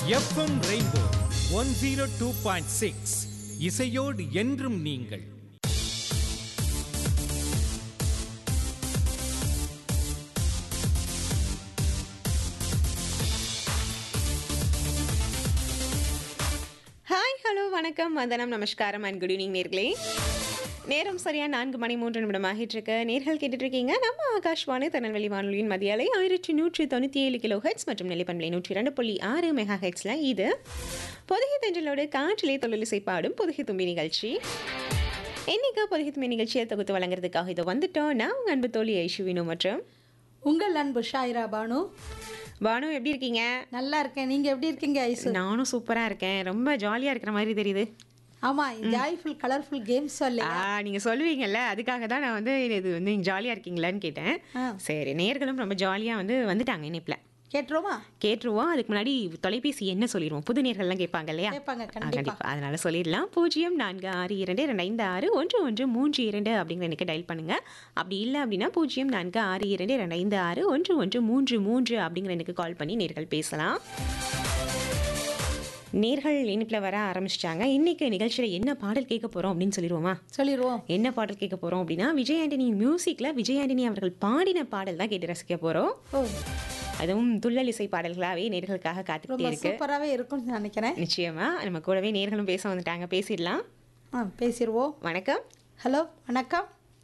FM Rainbow one zero two point six இசையோடு என்றும் நீங்கள் ஹாய் ஹலோ வணக்கம் வந்தனம் நமஸ்காரம் அண்ட் குட் ஈவினிங் நேர்களே நேரம் சரியா நான்கு மணி மூன்று நிமிடம் ஆகிட்டு இருக்கு நேர்கள் கேட்டுட்டு இருக்கீங்க நம்ம ஆகாஷ்வாணி திருநெல்வேலி வானொலியின் மதியாலை ஆயிரத்தி நூற்றி தொண்ணூற்றி ஏழு கிலோ ஹெட்ஸ் மற்றும் நெல்லிப்பண்பலை நூற்றி இரண்டு புள்ளி ஆறு மெகா ஹெட்ஸில் இது பொதுகை தென்றலோடு காற்றிலே தொழிலிசை பாடும் பொதுகை தும்பி நிகழ்ச்சி இன்னைக்கு பொதுகை தும்பி நிகழ்ச்சியை தொகுத்து வழங்குறதுக்காக இதை வந்துட்டோம் நான் உங்கள் அன்பு தோழி ஐஷுவினு மற்றும் உங்கள் அன்பு ஷாயிரா பானு பானு எப்படி இருக்கீங்க நல்லா இருக்கேன் நீங்க எப்படி இருக்கீங்க ஐசு நானும் சூப்பராக இருக்கேன் ரொம்ப ஜாலியாக இருக்கிற மாதிரி தெரியுது ஆமா ஜாய்ஃபுல் கலர்ஃபுல் கேம்ஸ் சொல்லி ஆ நீங்க சொல்லுவீங்கல்ல அதுக்காக தான் நான் வந்து இது வந்து நீங்க ஜாலியா இருக்கீங்களான்னு கேட்டேன் ஆ. சரி நேர்களும் ரொம்ப ஜாலியா வந்து வந்துட்டாங்க இணைப்புல கேட்டுருமா கேட்டுருவோம் அதுக்கு முன்னாடி தொலைபேசி என்ன சொல்லிடுவோம் புது நேர்கள்லாம் கேட்பாங்க இல்லையா கேட்பாங்க ஆ, கண்டிப்பா கண்டிப்பா அதனால சொல்லிடலாம் பூஜ்ஜியம் நான்கு ஆறு இரண்டு ரெண்டு ஐந்து ஆறு ஒன்று ஒன்று மூன்று இரண்டு அப்படிங்கிற எனக்கு டயல் பண்ணுங்க அப்படி இல்லை அப்படின்னா பூஜ்ஜியம் நான்கு ஆறு இரண்டு ரெண்டு ஐந்து ஆறு ஒன்று ஒன்று மூன்று மூன்று அப்படிங்கிற எனக்கு கால் பண்ணி நேர்கள் பேசலாம் நேர்கள் இனிப்பில் வர ஆரம்பிச்சிட்டாங்க இன்னைக்கு நிகழ்ச்சியில் என்ன பாடல் கேட்க போகிறோம் அப்படின்னு சொல்லிடுவோமா சொல்லிடுவோம் என்ன பாடல் கேட்க போகிறோம் அப்படின்னா விஜய் ஆண்டனி மியூசிக்கில் விஜய் ஆண்டனி அவர்கள் பாடின பாடல் தான் கேட்டு ரசிக்க போகிறோம் ஓ அதுவும் துள்ளல் இசை பாடல்களாகவே நேர்களுக்காக ரொம்ப காத்துக்கிட்டே இருக்கு சூப்பராகவே இருக்கும்னு நினைக்கிறேன் நிச்சயமா நம்ம கூடவே நேர்களும் பேச வந்துட்டாங்க பேசிடலாம் ஆ பேசிடுவோம் வணக்கம் ஹலோ வணக்கம்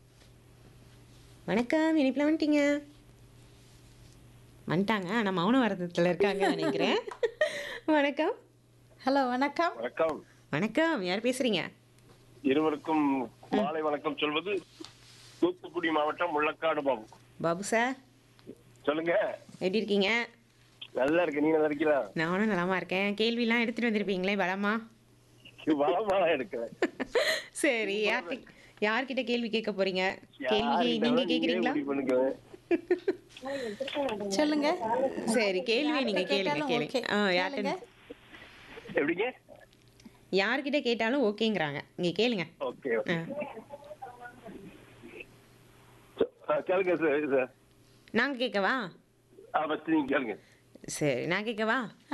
வணக்கம் இனிப்பில் வந்துட்டீங்க வந்துட்டாங்க ஆனால் மௌன வரதத்தில் இருக்காங்க நினைக்கிறேன் வணக்கம் ஹலோ வணக்கம் வணக்கம் வணக்கம் யார் பேசுறீங்க இருவருக்கும் மாலை வணக்கம் சொல்வது தூத்துக்குடி மாவட்டம் முள்ளக்காடு பாபு பாபு சார் சொல்லுங்க எப்படி இருக்கீங்க நல்லா இருக்கு நீ நல்லா இருக்கிறா நானும் நலமா இருக்கேன் கேள்விலாம் எடுத்துட்டு வந்திருப்பீங்களே பலமா வளமாலா எடுக்கிறேன் சரி யார்கிட்ட யார்கிட்ட கேள்வி கேட்க போறீங்க கேள்வி நீங்க கேக்குறீங்களா சொல்லுங்க சரி கேள்வி நீங்க கேளுங்க கேட்டாலும் கேளுங்க okay. ஆ கேளுங்க. யார்கிட்ட எப்படிங்க யார்கிட்ட கேட்டாலும் ஓகேங்கிறாங்க நீங்க கேளுங்க ஓகே ஆ. கேளுங்க சார் சார் நாங்க கேட்கவா ஆ ஃபஸ்ட் நீங்க கேளுங்க சரி நான் கேட்கவா